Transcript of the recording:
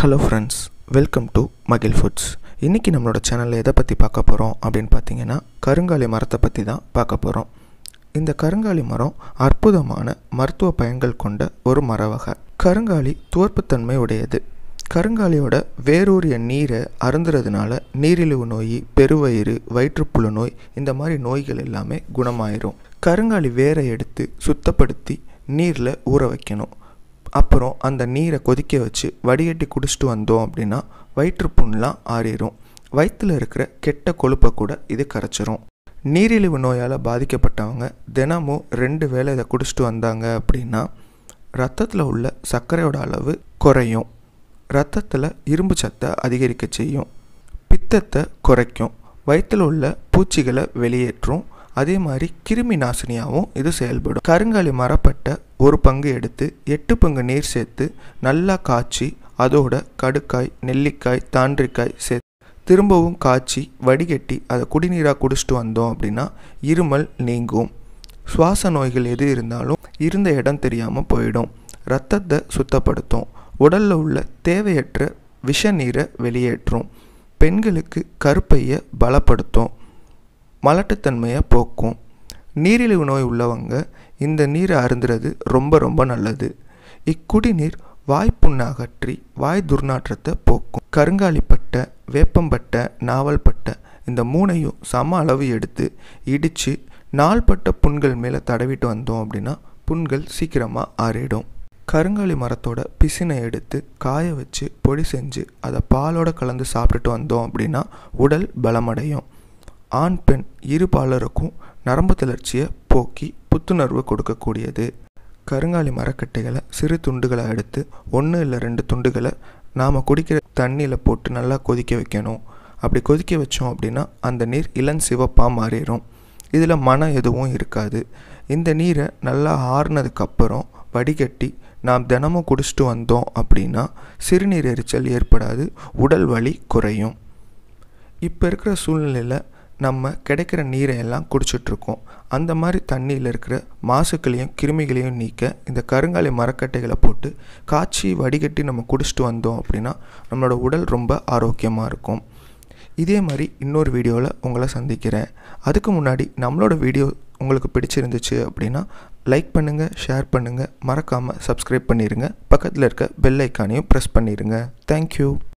hello friends welcome to Magil foods இன்றைக்கி நம்மளோட சேனலில் எதை பற்றி பார்க்க போகிறோம் அப்படின்னு பார்த்தீங்கன்னா கருங்காலி மரத்தை பற்றி தான் பார்க்க போகிறோம் இந்த கருங்காலி மரம் அற்புதமான மருத்துவ பயன்கள் கொண்ட ஒரு மர வகை கருங்காலி துவர்ப்புத்தன்மை உடையது கருங்காலியோட வேரூறிய நீரை அருந்துறதுனால நீரிழிவு நோய் பெருவயிறு வயிற்றுப்புழு நோய் இந்த மாதிரி நோய்கள் எல்லாமே குணமாயிரும் கருங்காலி வேரை எடுத்து சுத்தப்படுத்தி நீரில் ஊற வைக்கணும் அப்புறம் அந்த நீரை கொதிக்க வச்சு வடிகட்டி குடிச்சிட்டு வந்தோம் அப்படின்னா வயிற்றுப்புண்லாம் ஆறிடும் வயிற்றில் இருக்கிற கெட்ட கொழுப்பை கூட இது கரைச்சிரும் நீரிழிவு நோயால் பாதிக்கப்பட்டவங்க தினமும் ரெண்டு வேளை இதை குடிச்சிட்டு வந்தாங்க அப்படின்னா ரத்தத்தில் உள்ள சர்க்கரையோட அளவு குறையும் ரத்தத்தில் இரும்பு சத்தை அதிகரிக்க செய்யும் பித்தத்தை குறைக்கும் வயிற்றில் உள்ள பூச்சிகளை வெளியேற்றும் அதே மாதிரி கிருமி நாசினியாகவும் இது செயல்படும் கருங்காலி மரப்பட்டை ஒரு பங்கு எடுத்து எட்டு பங்கு நீர் சேர்த்து நல்லா காய்ச்சி அதோட கடுக்காய் நெல்லிக்காய் தாண்டிக்காய் சேர்த்து திரும்பவும் காய்ச்சி வடிகட்டி அதை குடிநீராக குடிச்சிட்டு வந்தோம் அப்படின்னா இருமல் நீங்கும் சுவாச நோய்கள் எது இருந்தாலும் இருந்த இடம் தெரியாமல் போயிடும் ரத்தத்தை சுத்தப்படுத்தும் உடலில் உள்ள தேவையற்ற விஷ நீரை வெளியேற்றும் பெண்களுக்கு கருப்பையை பலப்படுத்தும் மலட்டுத்தன்மையை போக்கும் நீரிழிவு நோய் உள்ளவங்க இந்த நீரை அருந்துறது ரொம்ப ரொம்ப நல்லது இக்குடிநீர் வாய்ப்புண்ணை அகற்றி வாய் துர்நாற்றத்தை போக்கும் கருங்காலிப்பட்டை வேப்பம்பட்டை நாவல்பட்டை இந்த மூணையும் சம அளவு எடுத்து இடித்து நாள்பட்ட புண்கள் மேலே தடவிட்டு வந்தோம் அப்படின்னா புண்கள் சீக்கிரமாக ஆறிடும் கருங்காலி மரத்தோட பிசினை எடுத்து காய வச்சு பொடி செஞ்சு அதை பாலோட கலந்து சாப்பிட்டுட்டு வந்தோம் அப்படின்னா உடல் பலமடையும் ஆண் பெண் இரு பாலருக்கும் நரம்பு தளர்ச்சியை போக்கி புத்துணர்வு கொடுக்கக்கூடியது கருங்காலி மரக்கட்டைகளை சிறு துண்டுகளை எடுத்து ஒன்று இல்லை ரெண்டு துண்டுகளை நாம் குடிக்கிற தண்ணியில் போட்டு நல்லா கொதிக்க வைக்கணும் அப்படி கொதிக்க வச்சோம் அப்படின்னா அந்த நீர் இளம் சிவப்பாக மாறிடும் இதில் மனம் எதுவும் இருக்காது இந்த நீரை நல்லா ஆறுனதுக்கப்புறம் வடிகட்டி நாம் தினமும் குடிச்சிட்டு வந்தோம் அப்படின்னா சிறுநீர் எரிச்சல் ஏற்படாது உடல் வலி குறையும் இப்போ இருக்கிற சூழ்நிலையில் நம்ம கிடைக்கிற நீரை எல்லாம் குடிச்சிட்ருக்கோம் அந்த மாதிரி தண்ணியில் இருக்கிற மாசுக்களையும் கிருமிகளையும் நீக்க இந்த கருங்காலி மரக்கட்டைகளை போட்டு காய்ச்சி வடிகட்டி நம்ம குடிச்சிட்டு வந்தோம் அப்படின்னா நம்மளோட உடல் ரொம்ப ஆரோக்கியமாக இருக்கும் இதே மாதிரி இன்னொரு வீடியோவில் உங்களை சந்திக்கிறேன் அதுக்கு முன்னாடி நம்மளோட வீடியோ உங்களுக்கு பிடிச்சிருந்துச்சு அப்படின்னா லைக் பண்ணுங்கள் ஷேர் பண்ணுங்கள் மறக்காமல் சப்ஸ்கிரைப் பண்ணிடுங்க பக்கத்தில் இருக்க பெல் ஐக்கானையும் ப்ரெஸ் பண்ணிடுங்க தேங்க்யூ